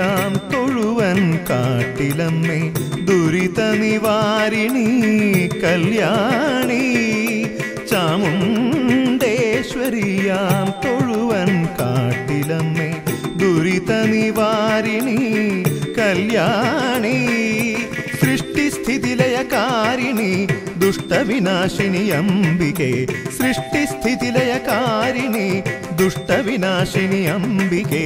ശ്രീലകവാസിനിയാം തൊഴുവൻ കാട്ടിലമ്മേ ദുരിത നിവാരിണി കല്യാണി ചാമുണ്ടേശ്വരിയാം തൊഴുവൻ കാട്ടിലമ്മേ ദുരിത നിവാരിണി കല്യാണി സൃഷ്ടിസ്ഥിതിലയകാരിണി ദുഷ്ടവിനാശിനി അംബികെ സൃഷ്ടിസ്ഥിതിലയകാരിണി ദുഷ്ടവിനാശിനി അംബികെ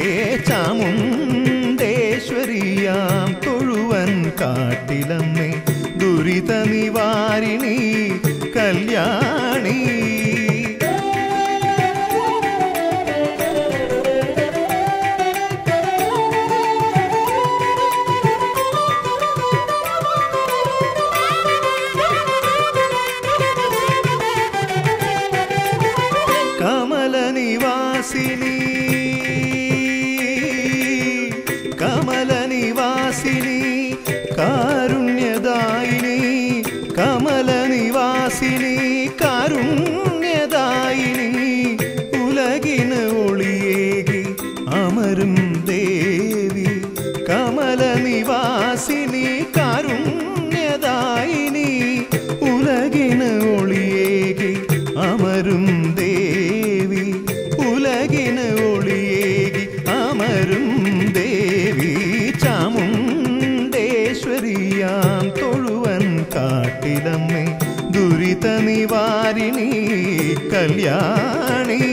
ചാമുണ്ടേശ്വരിയാം തൊഴുവൻ കാട്ടിലമ്മേ ദുരിത നിവാരിണി കല്യാണി കമലനിവാസിനി കമലനിവാസിനി കാരുണ്യദായിനി കമലനിവാസിനി കാരുണ്യദായിനി ഉലകിന് ഒളിയേകി അമരും ദേവി കമലനിവാസിനി കാരുണ്യദായിനി ഉലകിന് ഒളിയേകി അമരും ദേവി ഉലകിന് ഒളിയേകി അമരും ദേവി ചാമുണ്ടേശ്വരിയാം തൊഴുവൻ കാട്ടിലമ്മേ ദുരിത നിവാരിണി കല്യാണി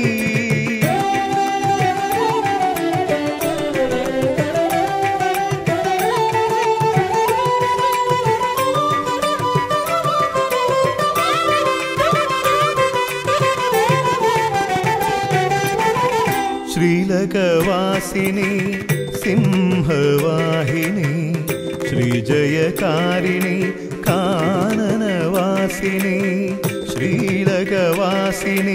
ശ്രീലകവാസിനി സിംഹവാഹിനി ശ്രീജയകാരിണി കാനനവാസിനി ശ്രീലകവാസിനി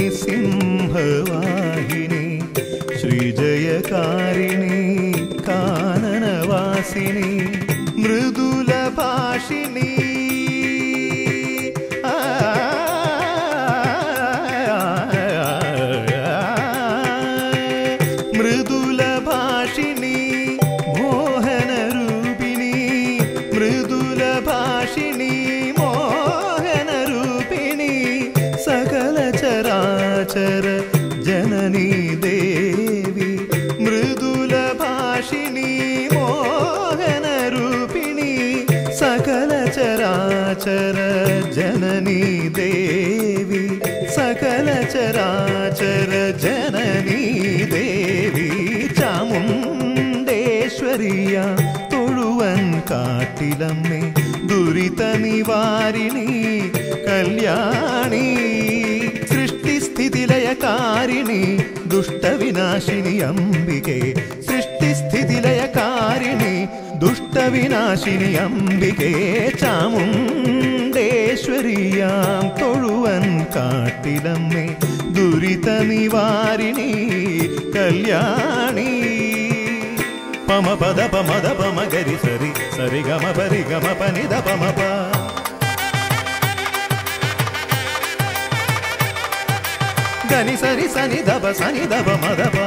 സിംഹവാഹിനി ശ്രീജയകാരിണി കാനനവാസിനി മൃദുലഭാഷിണി മൃദുലഭാഷിണി മോഹനരൂപിണി മൃദുലഭാഷിണി മോഹനരൂപിണി സകല ചരാചര ജനനീ ദേവി മൃദുലഭാഷിണി മോഹനരൂപിണി സകല ചരാചര ജനനീ ദേവി സകല ചരാചര ജനനീ ദേവി ചാമുണ്ടേശ്വരിയ തൊഴുവൻ കാട്ടിലമ്മേ ദുരിത നിവാരിണി കല്യാണി സൃഷ്ടിസ്ഥിതിലയകാരിണി ദുഷ്ടവിനാശിനി അംബികെ സൃഷ്ടിസ്ഥിതിലയകാരിണി ദുഷ്ടവിനാശിനി അംബികെ ചാമുണ്ടേശ്വരിയാം തൊഴുവൻ കാട്ടിലമ്മേ ദുരിത നിവാരിണി കല്യാണി പമ പദ പമദ പമ ഗരി സരി സരി ഗമ പരി ഗമ പനിത പമ പ గని సరి సని దబ సని దబ మదప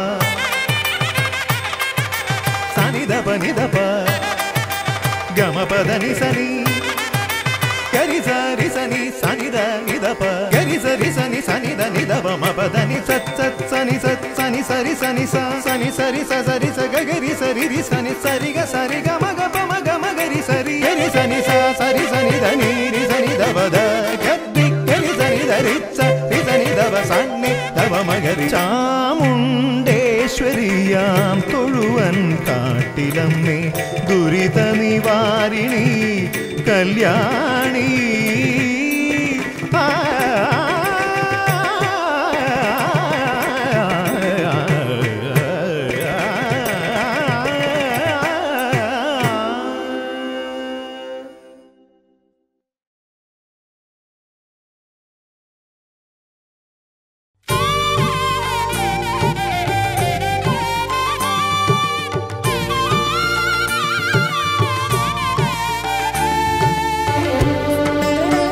సని దబ ని దప గమ పదని సని గరి సరి సని సని ద ని దప గరి సరి సని సని ద ని దబ మ పదని సత్ సత్ సని సత్ సని సరి సని స సని సరి స సరి స గ గరి సరి రి సని సరి గ సరి గ మ గ ప మ గ మ గరి సరి గరి సని స సరి సని ద ని రి సని దబ ద గద్ది గరి సని ద రి స రి సని దబ സന്നി തവ മകരി ചാമുണ്ടേശ്വരിയാം തൊഴുവൻ കാട്ടിലമ്മേ ദുരിത നിവാരിണി കല്യാണി ആ Thank you.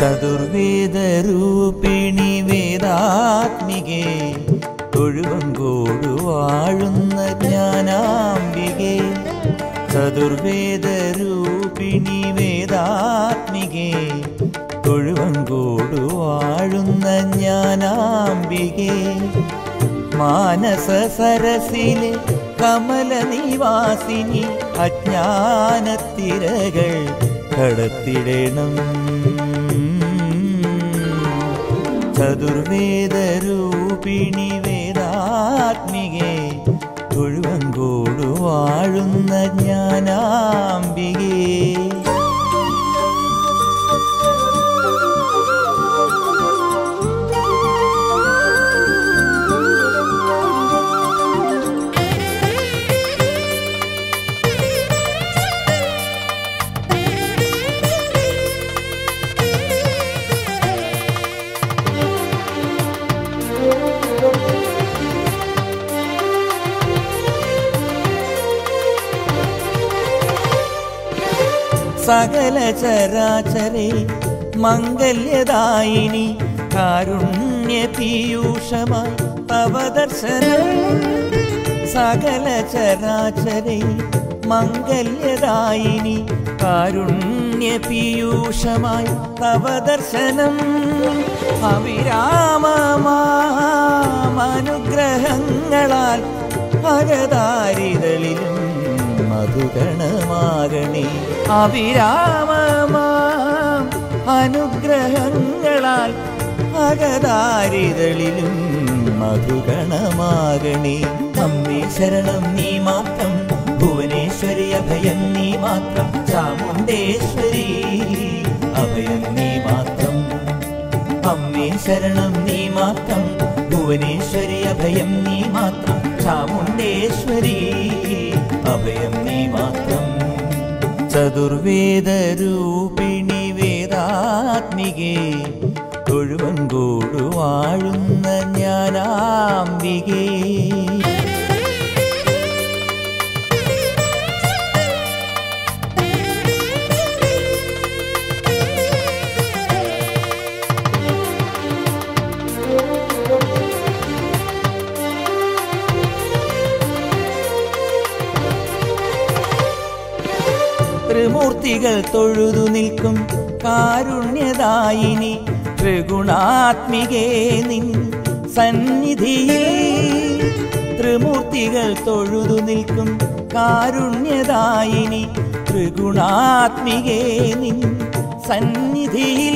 ചതുർവേദരൂപിണി വേദാത്മികേ തൊഴുവങ്കോട് വാഴുന്ന ജ്ഞാനാംബികേ ചതുർവേദരൂപിണി വേദാത്മികേ തൊഴുവങ്കോട് വാഴുന്ന ജ്ഞാനാംബികേ മാനസ സരസിലെ കമല നിവാസിനി അജ്ഞാനത്തിരകൾ കടത്തിടണം ചതുർവേദരൂപിണി വേദാത്മികേ തൊഴുവങ്കോട് വാഴുന്ന ജ്ഞാനാംബികേ സകല ചരാചരേ മംഗല്യദായിനി കാരുണ്യ പീയൂഷമായി തവ ദർശനം സകല ചരാചരേ മംഗല്യദായിനി കാരുണ്യ പീയൂഷമായി തവ ദർശനം അവിരാമമാനുഗ്രഹങ്ങളാൽ ഭഗതാരിതളിലും മധുഗണമാകണേ അവിരാമമാം അനുഗ്രഹങ്ങളാൽ ഭഗതാരിതളിലും മധുഗണമാകണേ അമ്മേ ശരണം നീ മാത്രം ഭുവനേശ്വരി അഭയം നീ മാത്രം ചാമുണ്ടേശ്വരി അഭയം നീ മാത്രം അമ്മേ ശരണം നീ മാത്രം ഭുവനേശ്വരി അഭയം നീ മാത്രം ചാമുണ്ടേശ്വരി അഭയം നീ മാത്രം ചതുർവേദരൂപിണി വേദാത്മികേ തൊഴുവങ്കോട് വാഴുന്ന ജ്ഞാനാംബികേ ത്രിമൂർത്തികൾ തൊഴുതു നിൽക്കും കാരുണ്യദായിനി ത്രിഗുണാത്മികേ നിൻ സന്നിധിയിൽ ത്രിമൂർത്തികൾ തൊഴുതു നിൽക്കും കാരുണ്യദായിനി ത്രിഗുണാത്മികേ നിൻ സന്നിധിയിൽ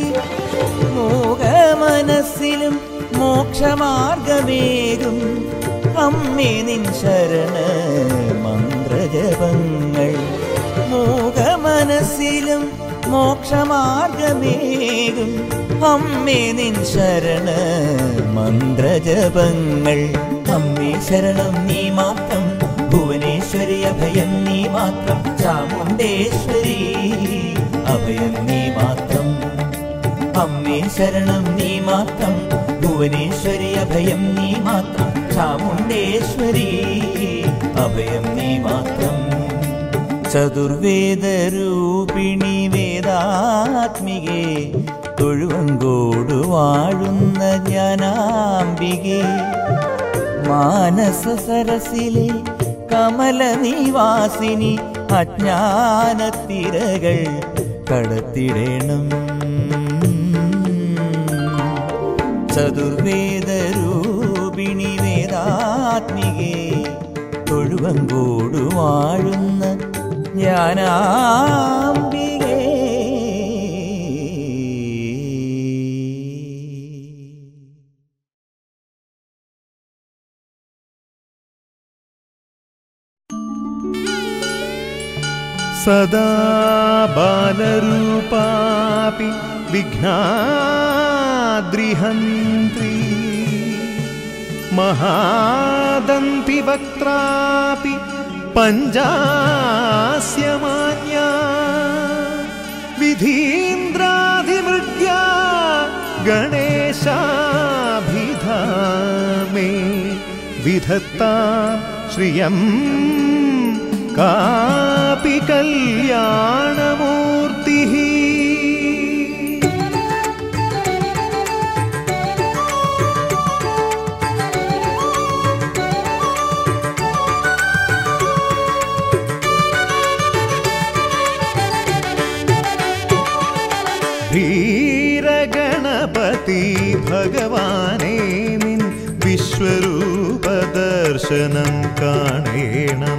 മോഹമനസ്സിലും മോക്ഷമാർഗമേകും അമ്മേ നിൻ ശരണ മന്ത്രജപങ്ങൾ മോഹമനസ്സിലും മോക്ഷമാർഗമേകും അമ്മേ നിൻ ശരണ മന്ത്രജപങ്ങൾ അമ്മേ ശരണം നീ മാത്രം ഭുവനേശ്വരി അഭയം നീ മാത്രം ചാമുണ്ടേശ്വരി അഭയം നീ മാത്രം അമ്മേ ശരണം നീ മാത്രം ഭുവനേശ്വരി അഭയം നീ മാത്രം ചാമുണ്ടേശ്വരി അഭയം നീ മാത്രം ചതുർവേദരൂപിണി വേദാത്മികേ തൊഴുവങ്കോട് വാഴുന്ന ജ്ഞാനാംബികേ മാനസ സരസിലെ കമല നിവാസിനി അജ്ഞാനത്തിരകൾ കടത്തിടണം ചതുർവേദരൂപിണി വേദാത്മികേ തൊഴുവങ്കോട് വാഴുന്ന ജ്ഞാനാംബികേ सदा बालरूपापि विघ्नाद्रिहन्त्री महादन्तिवक्त्रापि पञ्जास्यमान्या विधीन्द्राधिमृग्या गणेशाभिधामे विधत्ता श्रियम् कापि कल्याणमूर्तिः ഗണപതി ഭഗവാനേ നിൻ വിശ്വരൂപ ദർശനം കാണേണം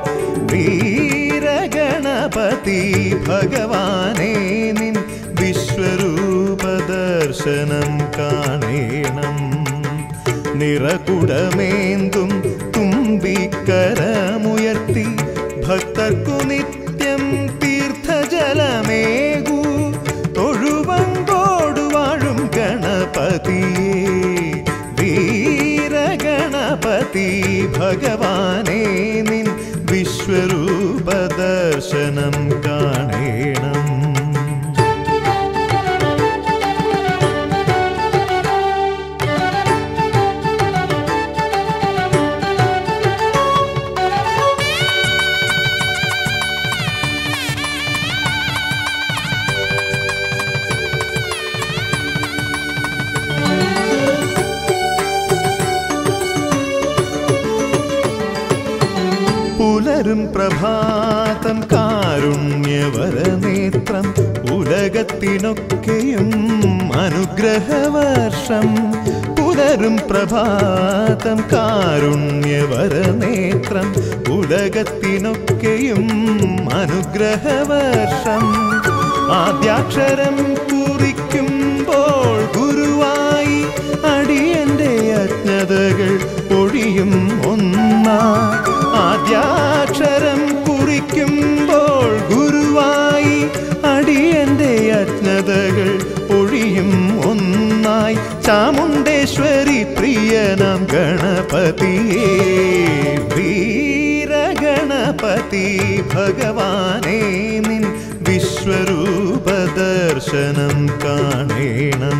വീരഗണപതി ഭഗവാനേ നിൻ വിശ്വരൂപ ദർശനം കാണേണം നിറകുടമേന്തും തുമ്പിക്കരമുയർത്തി ഭക്തർക്കു നിത്യം തീർത്ഥജലമേകൂ തൊഴുവങ്കോടു വാഴും ഗണപതിയേ വീരഗണപതി ഭഗവാനേ നിൻ വിശ്വരൂപ ദർശനം കാണേണം പുലരും പ്രഭാതം കാരുണ്യവരനേത്രം ഉലകത്തിനൊക്കെയും അനുഗ്രഹവർഷം പുലരും പ്രഭാതം കാരുണ്യവരനേത്രം ഉലകത്തിനൊക്കെയും അനുഗ്രഹവർഷം ആദ്യാക്ഷരം കുറിക്കുമ്പോൾ ഗുരുവായി അടിയന്റെ അജ്ഞതകൾ ഒഴിയും ഒന്നാ ആദ്യാക്ഷരം കുറിക്കുമ്പോൾ ഗുരുവായി അടിയന്റെ അജ്ഞതകൾ ഒഴിയും ഒന്നായി ചാമുണ്ടേശ്വരി പ്രിയനാം ഗണപതിയേ വീരഗണപതി ഭഗവാനേ നിൻ വിശ്വരൂപ ദർശനം കാണേണം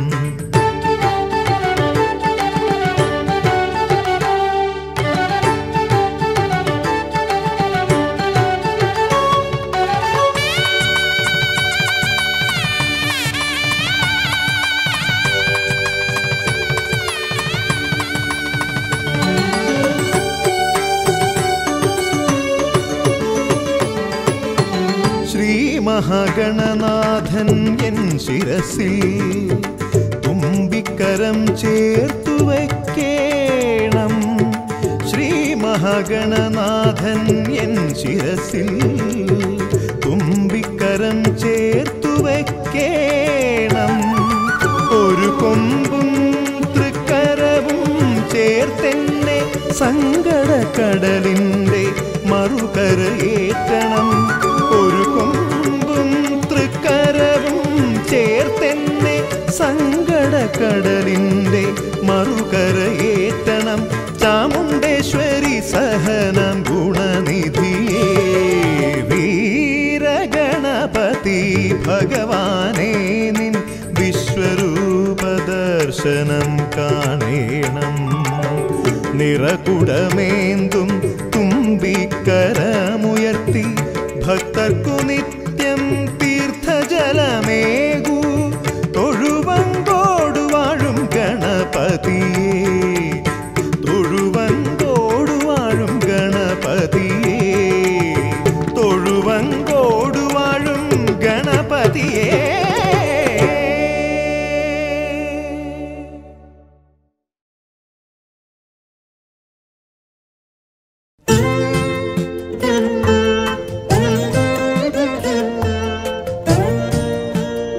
ശ്രീ മഹാഗണനാഥൻ എൻ ശിരസിൽ തുമ്പിക്കരം ചേർത്തു വയ്ക്കേണം ശ്രീ മഹാഗണനാഥൻ എൻ ശിരസിൽ തുമ്പിക്കരം ചേർത്തു വയ്ക്കേണം ഒരു കൊമ്പും തൃക്കരവും ചേർത്തെന്നെ സങ്കടക്കടലിൻ്റെ മറുകരയേറ്റണം ഒരു കൊമ്പും തൃക്കരവും ചേർത്തെന്നെ സങ്കടക്കടലിൻ്റെ മറുകരയേറ്റണം ചാമുണ്ടേശ്വരി സഹനം ഗുണനിധിയേ വീരഗണപതി ഭഗവാനേ നിൻ വിശ്വരൂപ ദർശനം കാണേണം നിറകുടമേന്തും തുമ്പിക്കരമുയർത്തി ഭക്തർക്കു നിത്യം തീർത്ഥജലമേകൂ തൊഴുവങ്കോടു വാഴും ഗണപതിയേ തൊഴുവങ്കോടു വാഴും ഗണപതിയേ തൊഴുവങ്കോടു വാഴും ഗണപതിയേ Thank you.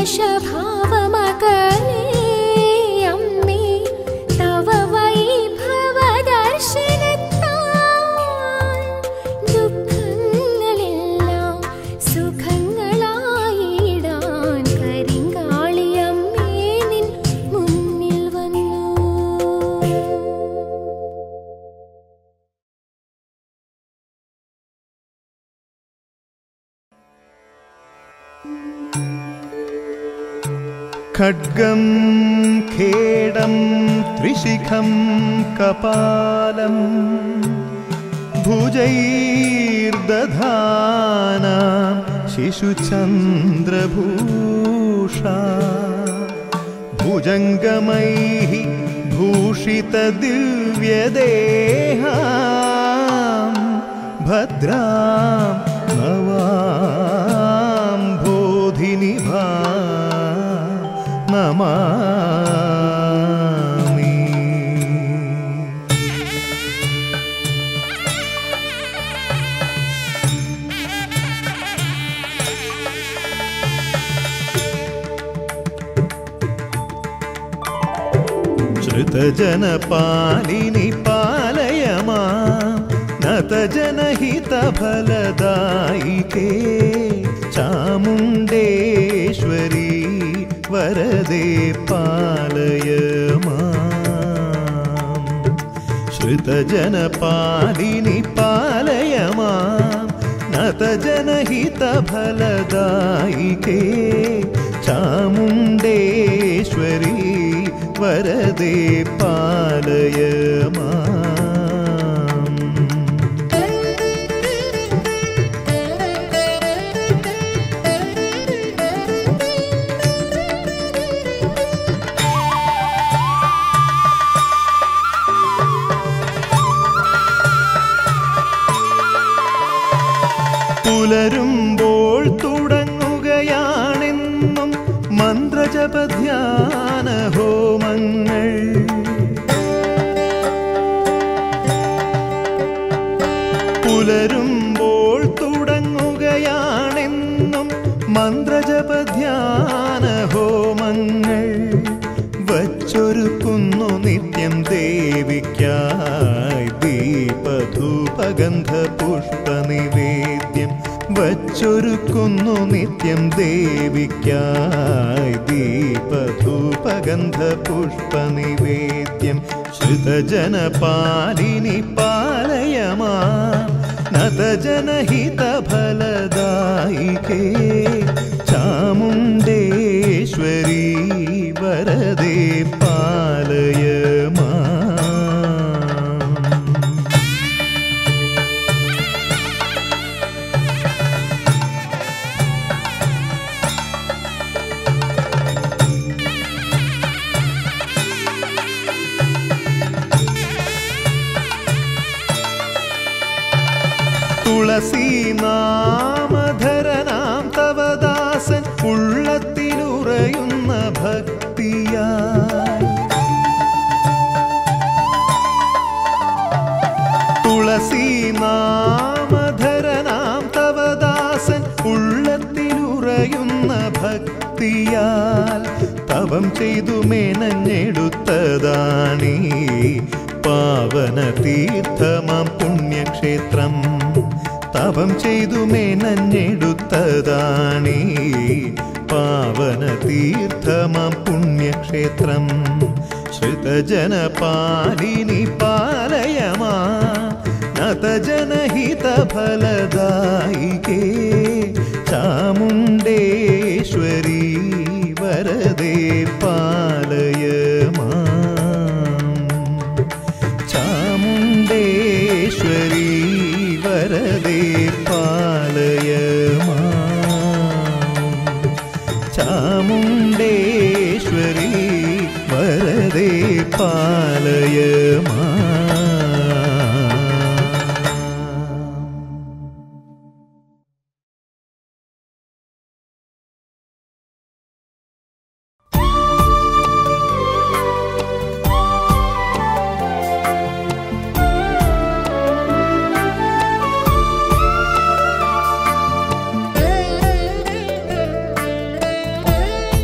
വശഭാവമകലേ അമ്മേ തവ വൈഭവ ദർശനത്താൽ ദുഃഖങ്ങളെല്ലാം സുഖങ്ങളായിടാൻ കരിങ്കാളിയമ്മേ നിൻ മുന്നിൽ വന്നു खड्गं खेडं त्रिशिखं कपालं भुजैर्दधाना शिशुचन्द्रभूषा भुजङ्गमैः भूषितदिव्यदेहा भद्रां नवां बोधिनिभा नमामि श्रुतजनपालिनि पालय मां नतजनहितफलदायिके चामुण्डेश्वरी वरदे पालय माम् श्रुतजनपालिनि पालय मां नतजनहितफलदायिके चामुण्डेश्वरी वरदे पालय माम् പുലരുമ്പോൾ തുടങ്ങുകയാണെന്നും മന്ത്രജപധ്യാന ഹോമങ്ങൾ പുലരുമ്പോൾ തുടങ്ങുകയാണെന്നും മന്ത്രജപധ്യാന ഹോമങ്ങൾ വച്ചൊരുക്കുന്നു നിത്യം ദേവിക്കായി ദീപധൂപഗന്ധ പുഷ്പനിവേദ്യം വച്ചൊരുക്കുന്നു നിത്യം ദേവിക്കായി ദീപധൂപഗന്ധ പുഷ്പനിവേദ്യം ശ്രുതജനപാലിനി പാലയമാ നതജനഹിതഫലദായികേ ചാമുണ്ടേശ്വരി വരദേ പാലയ മാം. തുളസി നാമധരനാം തവദാസൻ ഉള്ളത്തിലുറയുന്ന ഭക്തിയായി തുളസി നാമധരനാം തവദാസൻ ഉള്ളത്തിലുറയുന്ന ഭക്തിയാൽ തപം ചെയ്തു മെനഞ്ഞെടുത്തതാണീ പാവന തീർത്ഥമാം പുണ്യക്ഷേത്രം തപം ചെയ്തു മെനഞ്ഞെടുത്തതാണീ പാവന തീർത്ഥമാം പുണ്യക്ഷേത്രം ശ്രുതജനപാലിനി പാലയമാ നതജനഹിതഫലദായികേ ചാമുണ്ടേശ്വരി വരദേ പാലയ മാം. ചാമുണ്ടേശ്വരി വരദേ പാലയ മാം. ചാമുണ്ടേശ്വരി വരദേ പാലയ മാം. Thank you.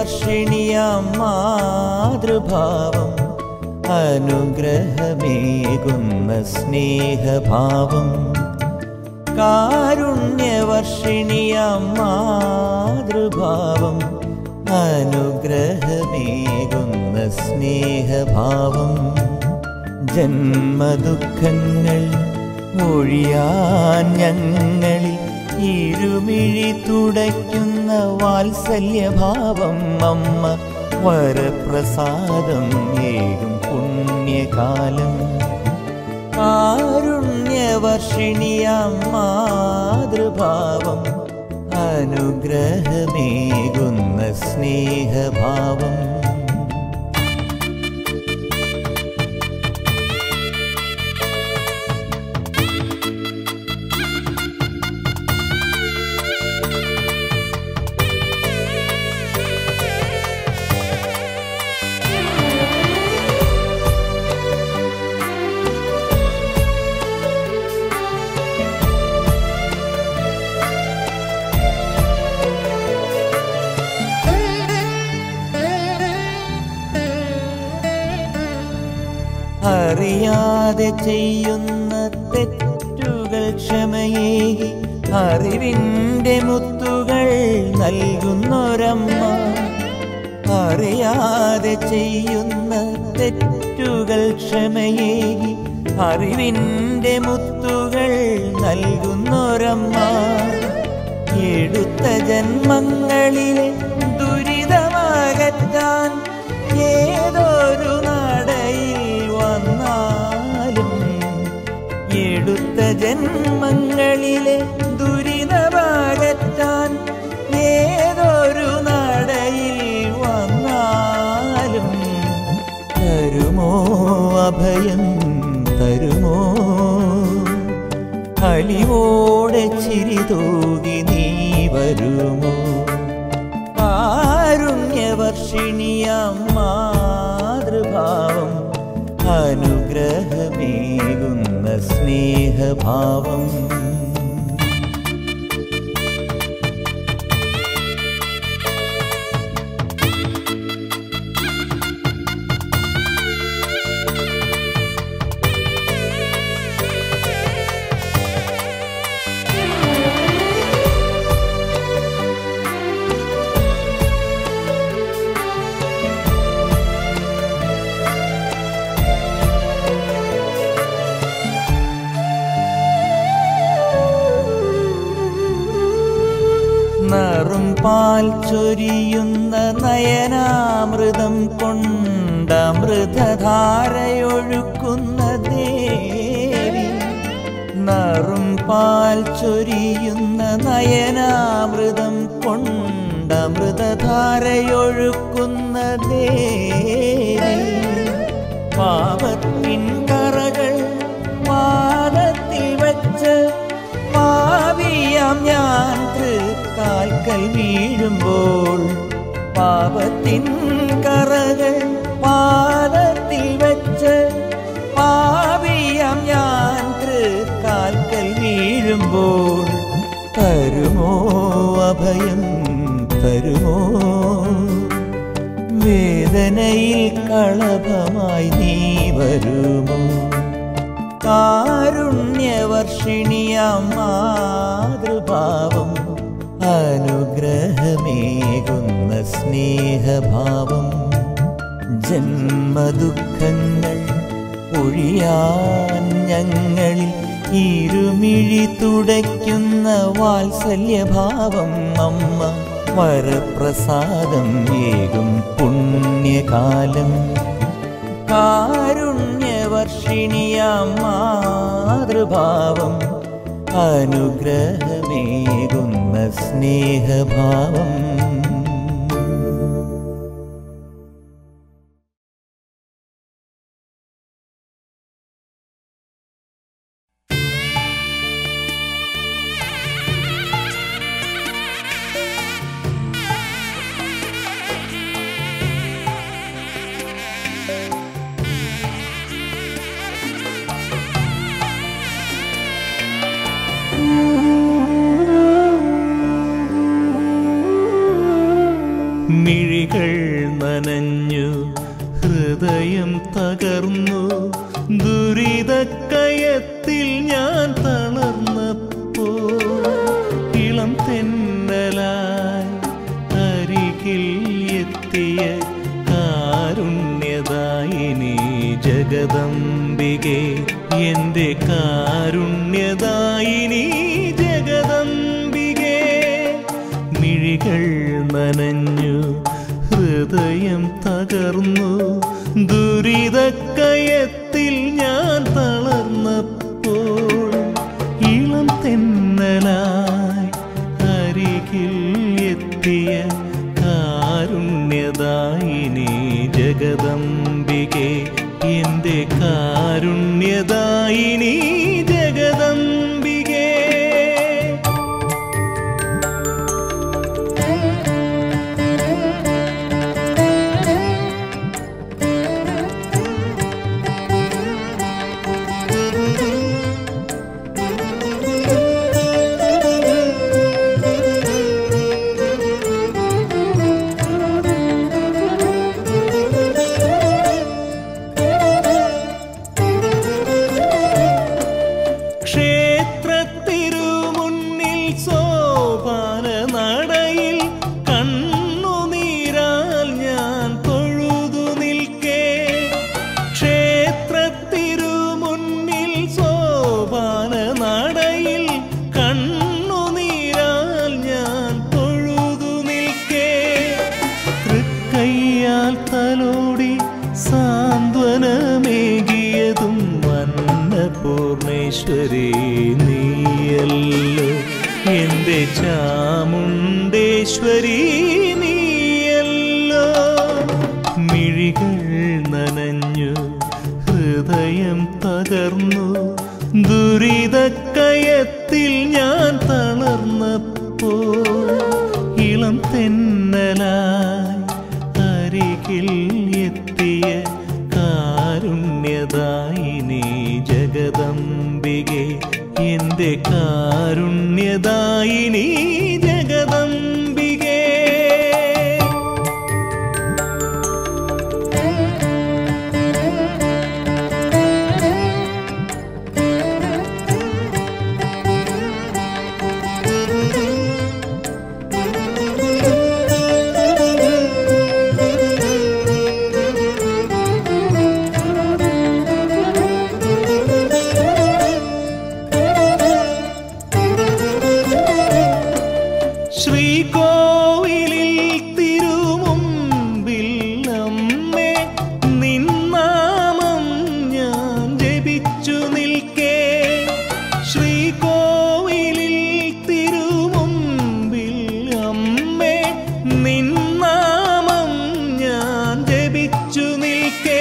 കാരുണ്യവർഷിണിയാം മാതൃഭാവം അനുഗ്രഹമേകുന്ന സ്നേഹഭാവം കാരുണ്യവർഷിണിയാം മാതൃഭാവം അനുഗ്രഹമേകുന്ന സ്നേഹഭാവം ജന്മദുഃഖങ്ങൾ ഒഴിയാൻ ഞങ്ങളിൽ ഇരുമിഴി തുടയ്ക്കുന്ന വാത്സല്യഭാവം അമ്മ വരപ്രസാദം ഏകും പുണ്യകാലം കാരുണ്യവർഷിണിയാം മാതൃഭാവം അനുഗ്രഹമേകുന്ന സ്നേഹഭാവം അറിയാതെ ചെയ്യുന്ന തെറ്റുകൾ ക്ഷമയേകി അറിവിൻ്റെ മുത്തുകൾ നൽകുന്നൊരമ്മ അറിയാതെ ചെയ്യുന്ന തെറ്റുകൾ ക്ഷമയേകി അറിവിൻ്റെ മുത്തുകൾ നൽകുന്നൊരമ്മ എടുത്ത ജന്മങ്ങളിലെ ദുരിതമകറ്റാൻ ഏതൊരു നടയിൽ വന്നാലും എടുത്ത ജന്മങ്ങളിലെ ദുരിതമകറ്റാൻ ഏതൊരു നടയിൽ വന്നാലും തരുമോ അഭയം തരുമോ അലിവോടെ ചിരി തൂകി നീ വരുമോ കാരുണ്യവർഷിണിയാം മാതൃഭാവം അനുഗ്രഹമേകുന്ന സ്നേഹഭാവം നറും പാൽ ചൊരിയുന്ന നയനാമൃതം കൊണ്ടമൃതധാരയൊഴുക്കുന്ന ദേവി നറും പാൽ ചൊരിയുന്ന നയനാമൃതം കൊണ്ടമൃതധാരയൊഴുക്കുന്ന ദേവി പാപത്തിൻ കറകൾ പാദത്തിൽ വച്ച് പാവിയാം ഞാൻ തൃക്കാൽക്കൽ വീഴുമ്പോൾ പാപത്തിൻ കറകൾ പാദത്തിൽ വച്ച് പാവിയാം ഞാൻ തൃക്കാൽക്കൽ വീഴുമ്പോൾ തരുമോ അഭയം തരുമോ വേദനയിൽ കളഭമായി നീ വരുമോ കാരുണ്യവർഷിണിയാം മാതൃഭാവം അനുഗ്രഹമേകുന്ന സ്നേഹഭാവം ജന്മദുഃഖങ്ങൾ ഒഴിയാൻ ഞങ്ങളിൽ ഇരുമിഴി തുടയ്ക്കുന്ന വാത്സല്യഭാവം അമ്മ വരപ്രസാദം ഏകും പുണ്യകാലം കാരുണ്യവർഷിണിയാം മാതൃഭാവം അനുഗ്രഹമേകുന്ന സ്നേഹഭാവം ആ ജഗദംബികെ എൻ്റെ കാരുണ്യദായിനി ജഗദംബികെ മിഴികൾ നനഞ്ഞു ഹൃദയം തകർന്നു ദുരിതക്കയത്തിൽ ഞാൻ തളർന്നപ്പോൾ ഇളം തെന്നലായി അരികിൽ എത്തിയ കാരുണ്യദായിനി ജഗദംബികെ എൻ്റെ കാരുണ്യദായിനി ജഗദംബികേ ക്ഷേത്രത്തിരുമുന്നിൽ സോപാന നടയിൽ കണ്ണുനീരാൽ ഞാൻ തൊഴുതു നിൽക്കേ ക്ഷേത്രത്തിരുമുന്നിൽ സോപാന നടയിൽ കണ്ണുനീരാൽ ഞാൻ തൊഴുതു നിൽക്കേ തൃക്കയ്യാൽ തലോടി സാന്ത്വനമേകിയതും അന്നപൂർണേശ്വരി നീയല്ലോ എൻ്റെ ചാമുണ്ടേശ്വരി നീയല്ലോ മിഴികൾ നനഞ്ഞു ഹൃദയം തകർന്നു ദുരിതക്കയത്തിൽ ഞാൻ തളർന്നപ്പോൾ ഇളം തെന്നലായി അരികിൽ എത്തിയ കാരുണ്യദായിനി ജഗദംബികെ എൻ്റെ കാരുണ്യദായിനി ജഗദംബികേ ശ്രീകോവിലിൽ തിരുമുമ്പിൽ അമ്മേ നിന്നാമം ഞാൻ ജപിച്ചു നിൽക്കേ ശ്രീകോവിലിൽ തിരുമുമ്പിൽ അമ്മേ നിന്നാമം ഞാൻ ജപിച്ചു നിൽക്കേ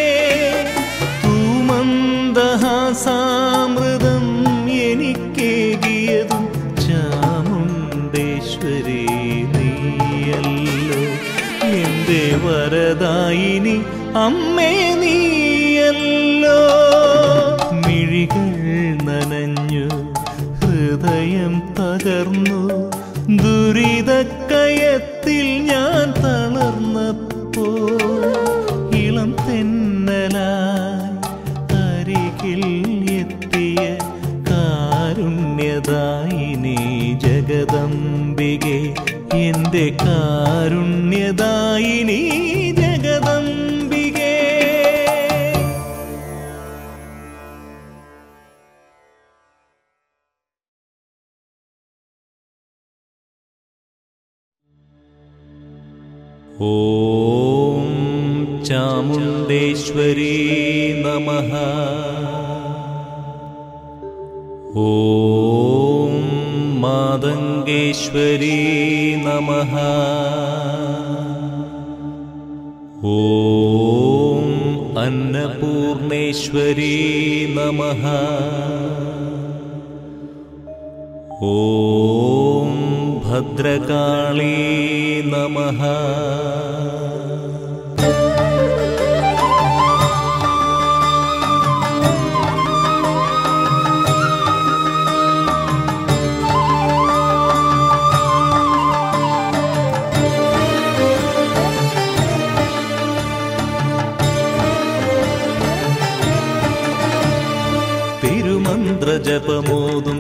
തൂമന്ദഹാസാമൃതം എനിക്കേകിയതും ചാമുണ്ടേശ്വരി നീയല്ലോ എൻ്റെ വരദായിനി അമ്മേ നീയല്ലോ മിഴികൾ നനഞ്ഞു ഹൃദയം തകർന്നു ദുരിതക്കയത്തിൽ ഞാൻ തളർന്നപ്പോൾ ഇളം തെന്നലായി അരികിൽ എത്തിയ കാരുണ്യദായിനി ജഗദംബികെ എൻ്റെ കാരുണ്യദായിനി ജഗദംബികേ ॐ चामुण्डेश्वरी नमः ॐ मादङ्गेश्वरी नमः ॐ अन्नपूर्णेश्वरी नमः ॐ भद्रकाली नमः തിരുമന്ത്രജപമോതും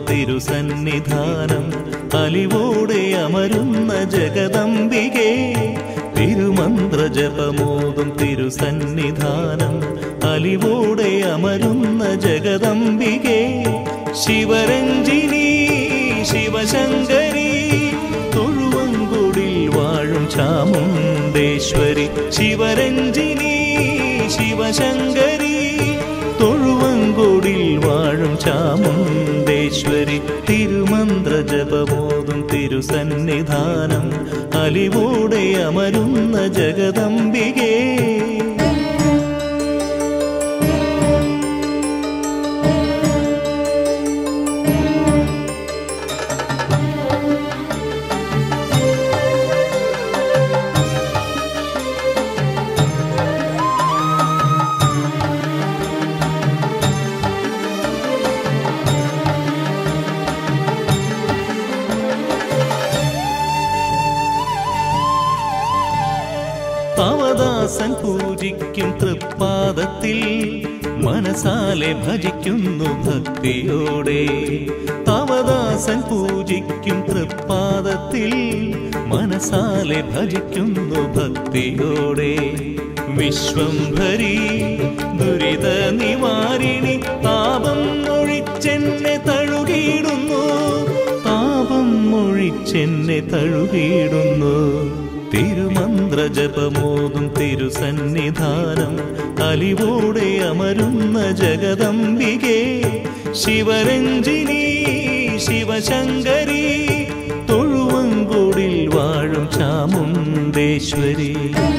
തിരുസന്നിധാനം അലിവോടെ അമരുന്ന ജഗദംബികെ തിരുമന്ത്രജപമോതും തിരുസന്നിധാനം അലിവോടെ അമരുന്ന ജഗദംബികെ ശിവരഞ്ജിനി ശിവശങ്കരി തൊഴുവങ്കുടിൽ വാഴും ചാമുണ്ടേശ്വരി ശിവരഞ്ജിനി ശിവശങ്കരി തൊഴുവങ്കുടിൽ വാഴും ചാമുണ്ടേശ്വരി തിരുമന്ത്രജപബോധം തിരുസന്നിധാനം അലിവോടെ അമരുന്ന ജഗദംബികേ അവദാസൻ പൂജിക്കും തൃപ്പാദത്തിൽ മനസാലെ ഭജിക്കുന്നു ഭക്തിയോടെ അവദാസൻ പൂജിക്കും തൃപ്പാദത്തിൽ മനസാലെ ഭജിക്കുന്നു ഭക്തിയോടെ വിശ്വംഭരി ദുരിത നിവാരിണി താപം ഒഴിച്ചെന്നെ തഴുകിയിടുന്നു താപം ഒഴിച്ചെന്നെ തഴുകിയിടുന്നു തിരുമന്ത്രജപമോതും തിരുസന്നിധാനം അലിവോടെ അമരുന്ന ജഗദംബികെ ശിവരഞ്ജിനി ശിവശങ്കരി തൊഴുവങ്കൂടിൽ വാഴും ചാമുണ്ടേശ്വരി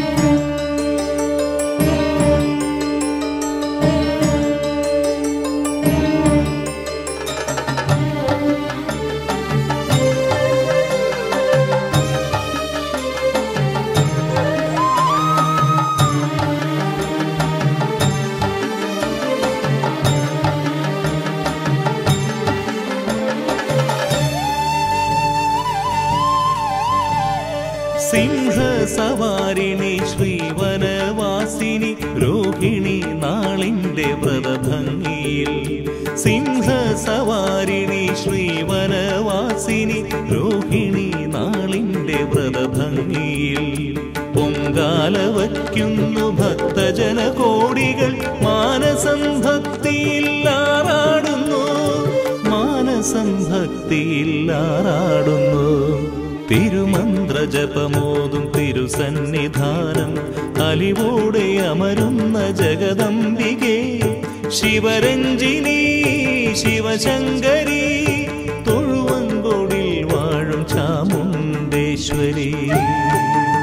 സിംഹസവാരിണി ശ്രീവനവാസിനി രോഹിണി നാളിന്റെ വ്രതഭംഗിയിൽ സിംഹസവാരിണി ശ്രീവനവാസിനി രോഹിണി നാളിന്റെ വ്രതഭംഗിയിൽ പൊങ്കാല വയ്ക്കുന്നു ഭക്തജന കോടികൾ മാനസം ഭക്തിയിൽ ആറാടുന്നു മാനസം ഭക്തിയിൽ ആറാടുന്നു തിരുമന്ത്രജപമോതും തിരുസന്നിധാനം അലിവോടെ അമരുന്ന ജഗദംബികെ ശിവരഞ്ജിനി ശിവശങ്കരി തൊഴുവങ്കൊടിൽ വാഴും ചാമുണ്ടേശ്വരി